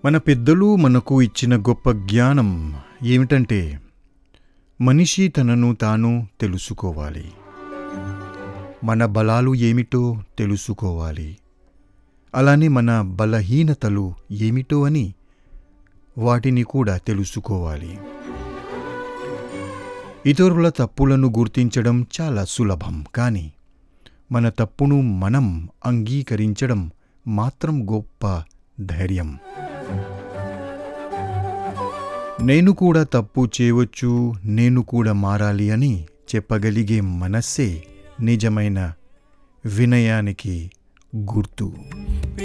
మన పెద్దలు మనకు ఇచ్చిన గొప్ప జ్ఞానం ఏమిటంటే మనిషి తనను తాను తెలుసుకోవాలి మన బలాలు ఏమిటో తెలుసుకోవాలి అలానే మన బలహీనతలు ఏమిటో అని వాటిని కూడా తెలుసుకోవాలి ఇతరుల తప్పులను గుర్తించడం చాలా సులభం కానీ మన తప్పును మనం అంగీకరించడం మాత్రం గొప్ప ధైర్యం నేను కూడా తప్పు చేయవచ్చు నేను కూడా మారాలి అని చెప్పగలిగే మనస్సే నిజమైన వినయానికి గుర్తు